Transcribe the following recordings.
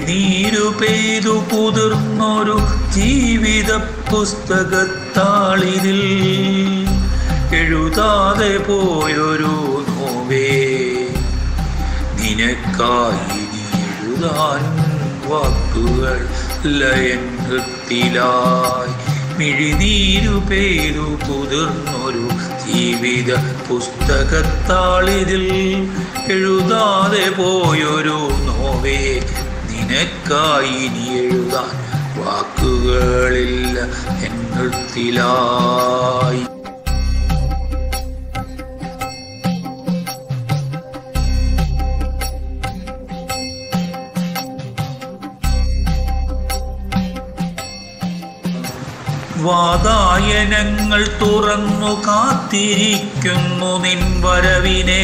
മിഴിനീരു പെയ്തു കുതിർന്നൊരു ജീവിത പുസ്തകത്താളിതിൽ എഴുതാതെ പോയൊരു നോവേ നിനക്കായി നീ എഴുതാൻ വാക്കുകൾ ലയൻ ഹൃത്തിലായി മിഴിനീരു പേരു കുതിർന്നൊരു ജീവിത പുസ്തകത്താളിതിൽ എഴുതാതെ പോയൊരു നോവേ നിനക്കായി നീ എഴുതാൻ വാക്കുകളില്ല എൻ ഹൃത്തിലായി വാതായനങ്ങൾ തുറന്നു കാത്തിരിക്കുന്നു നിൻ വരവിനെ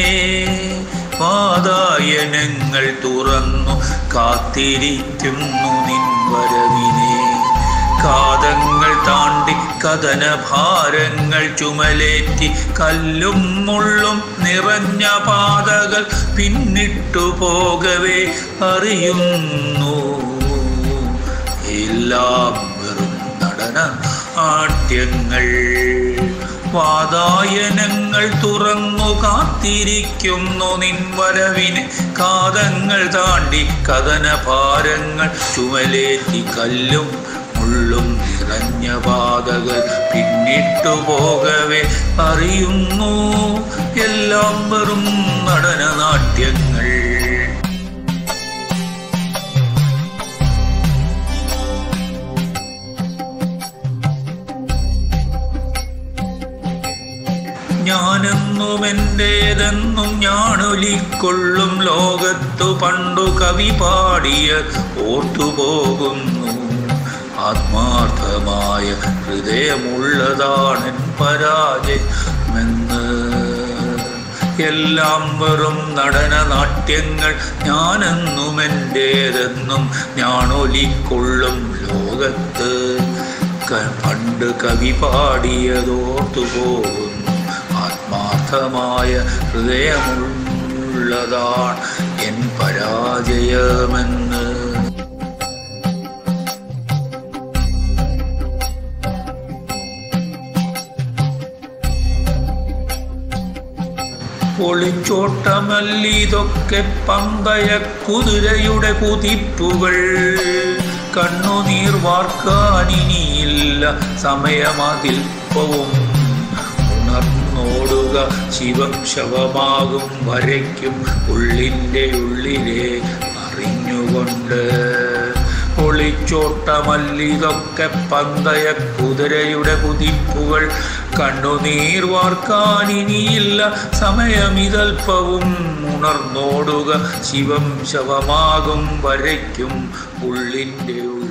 വാതായനങ്ങൾ തുറന്നു കാത്തിരിക്കുന്നു നിൻ വരവിനെ കാതങ്ങൾ താണ്ടി കഥന ഭാരങ്ങൾ ചുമലേറ്റി കല്ലും മുള്ളും നിറഞ്ഞ പാതകൾ പിന്നിട്ടു പോകവേ അറിയുന്നു എല്ലാം വെറും നടന ആട്യങ്ങൾ വാതായനങ്ങൾ തുറന്നു കാത്തിരിക്കുന്നു നിൻ വരവിന് കാതങ്ങൾ താണ്ടി കഥന ഭാരങ്ങൾ ചുമലേറ്റി കല്ലും മുള്ളും നിറഞ്ഞ പാതകൾ പിന്നിട്ടു പോകവേ അറിയുന്നു എല്ലാം വെറും നടനനാട്യങ്ങൾ ഞാനെന്നും എൻ്റേതെന്നും ഞാനൊലിക്കൊള്ളും ലോകത്തു പണ്ടു കവി പാടിയ ഓർത്തുപോകുന്നു ആത്മാർത്ഥമായ ഹൃദയമുള്ളതാണെൻ പരാജയമെന്ന് എല്ലാം വെറും നടന നാട്യങ്ങൾ ഞാനെന്നും എൻ്റേതെന്നും ഞാനൊലിക്കൊള്ളും ലോകത്ത് ക- പണ്ട് കവി പാടിയതോർത്തു പോകുന്നു ആത്മാർത്ഥമായ ഹൃദയമുള്ളതാണ് എൻ പരാജയമെന്ന് ഒളിച്ചോട്ടമല്ലിതൊക്കെ പന്തയ കുതിരയുടെ കുതിപ്പുകൾ കണ്ണുനീർ വാർക്കാനിനിയില്ല സമയമതിൽപ്പവും ഉണർന്നോടുക ശിവം ശവമാകും വരയ്ക്കും ഉള്ളിൻ്റെ ഉള്ളിലെ അറിഞ്ഞുകൊണ്ട് ഒളിച്ചോട്ടമല്ലിതൊക്കെ പന്തയ കുതിരയുടെ കുതിപ്പുകൾ കണ്ണുനീർ വാർക്കാനിനിയില്ല സമയമിതൽപ്പവും ഉണർന്നോടുക ശിവം ശവമാകും വരയ്ക്കും ഉള്ളിൻ്റെ ഉള്ളിൽ